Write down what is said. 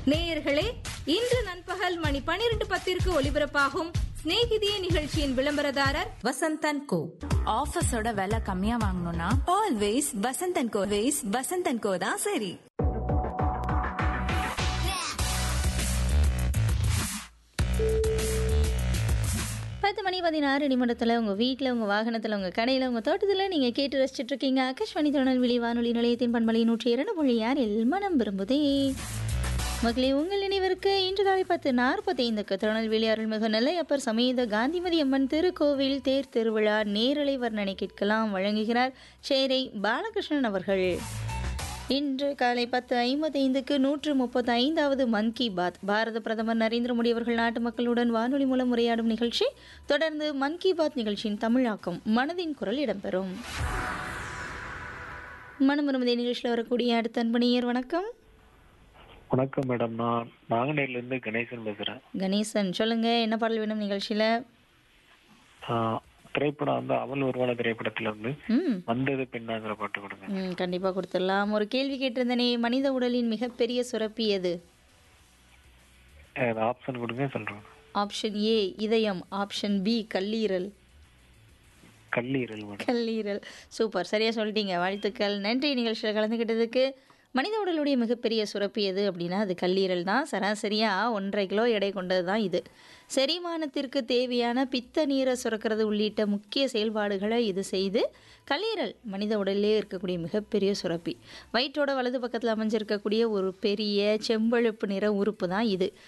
நேயர்களே இன்று நண்பகல் மணி பனிரெண்டு பத்திற்கு ஒலிபரப்பாகும் சிநேகிதியே நிகழ்ச்சியின் விளம்பரதாரர் வசந்தன் கோ ஆஃபீஸோட விலை கம்மியா வாங்கணும்னா always Vasanthan co ways Vasanthan co தான் சரி பத்து மணி பதினாறு நிமிடத்தில் உங்கள் வீட்டில் உங்கள் வாகனத்தில் உங்கள் கடையில் உங்கள் தோட்டத்தில் நீங்கள் கேட்டு ரசிச்சுட்டு இருக்கீங்க ஆகாஷ்வாணி திருநெல்வேலி வானொலி நிலையத்தின் பண்பலை நூற்றி இரண்டு மொழி யாரில் மனம் விரும்புதே மக்களே உங்கள் நினைவிற்கு இன்று காலை பத்து நாற்பத்தி ஐந்துக்கு திருநெல்வேலி அருள்மிகு நெல்லையப்பர் சமேத காந்திமதி அம்மன் திருக்கோவில் தேர் திருவிழா நேரலை வர்ணனை கேட்கலாம் வழங்குகிறார் சேரை பாலகிருஷ்ணன் அவர்கள் இன்று காலை பத்து ஐம்பத்தைந்துக்கு நூற்று முப்பத்தி ஐந்தாவது மன் கி பாத் பாரத பிரதமர் நரேந்திர மோடி அவர்கள் நாட்டு மக்களுடன் வானொலி மூலம் உரையாடும் நிகழ்ச்சி தொடர்ந்து மன் கி பாத் நிகழ்ச்சியின் தமிழாக்கம் மனதின் குரல் இடம்பெறும் மனமுருமதி நிகழ்ச்சியில் வரக்கூடிய அடுத்த அன்பணியர் வணக்கம் வணக்கம் மேடம் நான் நாகநேரில இருந்து கணேசன் பேசுறேன் கணேசன் சொல்லுங்க என்ன பாடல் வேணும் நிகழ்ச்சியில ஆஹ் திரைப்படம் வந்து அவள் ஒருவான திரைப்படத்துல இருந்து ம் வந்தது பெண்ணாங்கிற பாட்டு கொடுங்க ம் கண்டிப்பாக கொடுத்துடலாம் ஒரு கேள்வி கேட்டிருந்தனே மனித உடலின் மிகப்பெரிய சுரப்பி எது ஆப்ஷன் கொடுங்க சொல்றேன் ஆப்ஷன் ஏ இதயம் ஆப்ஷன் பி கல்லீரல் கல்லீரல் மேடம் கல்லீரல் சூப்பர் சரியா சொல்லிட்டீங்க வாழ்த்துக்கள் நன்றி நிகழ்ச்சியில் கலந்துக்கிட்டதுக்கு மனித உடலுடைய மிகப்பெரிய சுரப்பி எது அப்படின்னா அது கல்லீரல் தான் சராசரியாக ஒன்றரை கிலோ எடை கொண்டது தான் இது செரிமானத்திற்கு தேவையான பித்த நீரை சுரக்கிறது உள்ளிட்ட முக்கிய செயல்பாடுகளை இது செய்து கல்லீரல் மனித உடலிலே இருக்கக்கூடிய மிகப்பெரிய சுரப்பி வயிற்றோட வலது பக்கத்தில் அமைஞ்சிருக்கக்கூடிய ஒரு பெரிய செம்பழுப்பு நிற உறுப்பு தான் இது